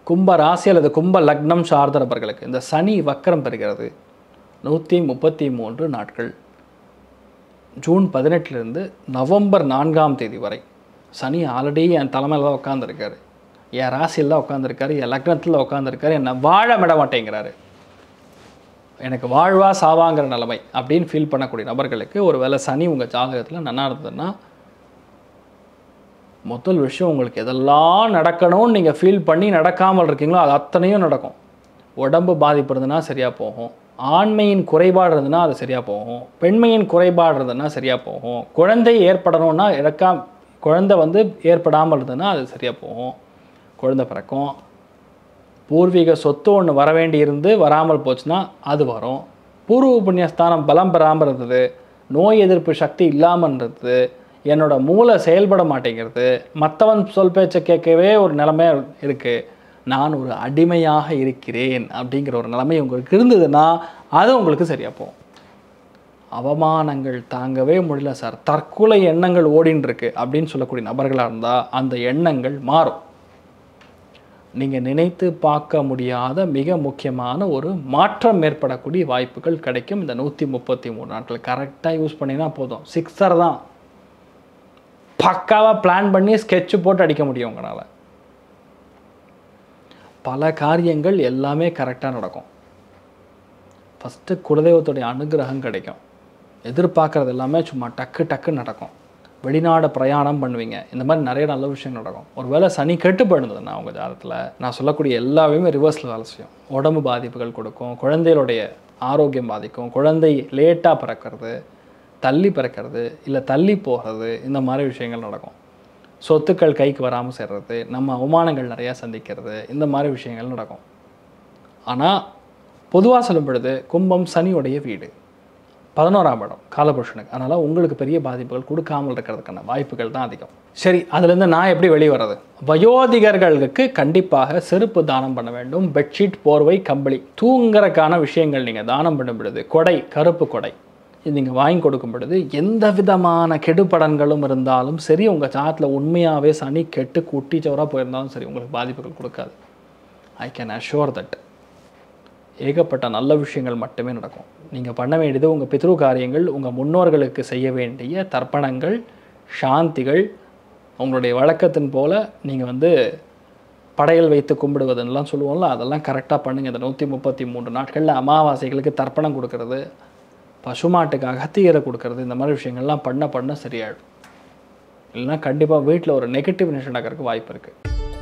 கும்ப ராசி அல்லது கும்ப லக்னம் சார்ந்த நபர்களுக்கு இந்த சனி வக்கரம் பெறுகிறது நூற்றி முப்பத்தி மூன்று நாட்கள் ஜூன் பதினெட்டுலேருந்து நவம்பர் நான்காம் தேதி வரை சனி ஆல்ரெடி என் தலைமையில் தான் உட்காந்துருக்காரு என் ராசியில் தான் உட்காந்துருக்காரு என் லக்னத்தில் உட்காந்துருக்காரு என்னை வாழ விட மாட்டேங்கிறாரு எனக்கு வாழ்வா சாவாங்கிற நிலைமை அப்படின்னு ஃபீல் பண்ணக்கூடிய நபர்களுக்கு ஒரு வேளை சனி உங்கள் ஜாதகத்தில் நன்னா இருந்ததுன்னா முதல் விஷயம் உங்களுக்கு எதெல்லாம் நடக்கணும்னு நீங்கள் ஃபீல் பண்ணி நடக்காமல் இருக்கீங்களோ அது அத்தனையும் நடக்கும் உடம்பு பாதிப்பு இருந்ததுன்னா சரியாக போகும் ஆண்மையின் குறைபாடு இருந்ததுன்னா அது சரியாக போகும் பெண்மையின் குறைபாடு இருந்ததுன்னா சரியாக போகும் குழந்தை ஏற்படணும்னா இறக்கா குழந்தை வந்து ஏற்படாமல் இருந்ததுன்னா அது சரியாக போகும் குழந்தை பிறக்கும் பூர்வீக சொத்து ஒன்று வர வேண்டி இருந்து வராமல் போச்சுன்னா அது வரும் பூர்வ புண்ணியஸ்தானம் பலம் பெறாமல் இருந்தது நோய் எதிர்ப்பு சக்தி இல்லாமல் இருந்தது என்னோட மூளை செயல்பட மாட்டேங்கிறது மற்றவன் சொல் பேச்சை கேட்கவே ஒரு நிலைமை இருக்குது நான் ஒரு அடிமையாக இருக்கிறேன் அப்படிங்கிற ஒரு நிலைமை உங்களுக்கு இருந்ததுன்னா அது உங்களுக்கு சரியாக போகும் அவமானங்கள் தாங்கவே முடியல சார் தற்கொலை எண்ணங்கள் ஓடின்னு இருக்கு அப்படின்னு சொல்லக்கூடிய நபர்களாக இருந்தால் அந்த எண்ணங்கள் மாறும் நீங்கள் நினைத்து பார்க்க முடியாத மிக முக்கியமான ஒரு மாற்றம் ஏற்படக்கூடிய வாய்ப்புகள் கிடைக்கும் இந்த நூற்றி முப்பத்தி மூணு நாட்கள் கரெக்டாக யூஸ் பண்ணினா போதும் சிக்ஸர் தான் பக்காவாக பிளான் பண்ணி ஸ்கெட்ச் போட்டு அடிக்க முடியும் உங்களால் பல காரியங்கள் எல்லாமே கரெக்டாக நடக்கும் ஃபஸ்ட்டு குலதெய்வத்துடைய அனுகிரகம் கிடைக்கும் எதிர்பார்க்குறது எல்லாமே சும்மா டக்கு டக்கு நடக்கும் வெளிநாடு பிரயாணம் பண்ணுவீங்க இந்த மாதிரி நிறைய நல்ல விஷயம் நடக்கும் ஒருவேளை சனி கெட்டு போயிருந்ததுன்னா உங்க ஜாதகத்தில் நான் சொல்லக்கூடிய எல்லாமே ரிவர்ஸில் வேலை செய்யும் உடம்பு பாதிப்புகள் கொடுக்கும் குழந்தைகளுடைய ஆரோக்கியம் பாதிக்கும் குழந்தை லேட்டாக பிறக்கிறது தள்ளி பிறக்கிறது இல்லை தள்ளி போகிறது இந்த மாதிரி விஷயங்கள் நடக்கும் சொத்துக்கள் கைக்கு வராமல் சேர்றது நம்ம அவமானங்கள் நிறையா சந்திக்கிறது இந்த மாதிரி விஷயங்கள் நடக்கும் ஆனால் பொதுவாக சொல்லும் பொழுது கும்பம் சனியுடைய வீடு பதினோராம் இடம் காலபுருஷனுக்கு அதனால் உங்களுக்கு பெரிய பாதிப்புகள் கொடுக்காமல் இருக்கிறதுக்கான வாய்ப்புகள் தான் அதிகம் சரி அதுலேருந்து நான் எப்படி வெளியே வர்றது வயோதிகர்களுக்கு கண்டிப்பாக செருப்பு தானம் பண்ண வேண்டும் பெட்ஷீட் போர்வை கம்பளி தூங்குறதுக்கான விஷயங்கள் நீங்கள் தானம் பண்ணும் பொழுது கொடை கருப்பு கொடை இது நீங்கள் வாங்கி கொடுக்கும் பொழுது எந்த விதமான கெடுபடன்களும் இருந்தாலும் சரி உங்கள் சாத்தில் உண்மையாகவே சனி கெட்டு குட்டி சவராக போயிருந்தாலும் சரி உங்களுக்கு பாதிப்புகள் கொடுக்காது ஐ கேன் அஷ்யூர் தட் ஏகப்பட்ட நல்ல விஷயங்கள் மட்டுமே நடக்கும் நீங்கள் பண்ண வேண்டியது உங்கள் பித்ரு காரியங்கள் உங்கள் முன்னோர்களுக்கு செய்ய வேண்டிய தர்ப்பணங்கள் சாந்திகள் உங்களுடைய வழக்கத்தின் போல் நீங்கள் வந்து படையல் வைத்து கும்பிடுவதுன்னெலாம் சொல்லுவோம்ல அதெல்லாம் கரெக்டாக பண்ணுங்கள் இந்த நூற்றி முப்பத்தி மூன்று நாட்களில் அமாவாசைகளுக்கு தர்ப்பணம் கொடுக்கறது பசுமாட்டுக்கு அகத்தியரை கொடுக்கறது இந்த மாதிரி விஷயங்கள்லாம் பண்ண பண்ண சரியாயிடும் இல்லைன்னா கண்டிப்பாக வீட்டில் ஒரு நெகட்டிவ் நிஷன் நடக்கிறதுக்கு வாய்ப்பு இருக்குது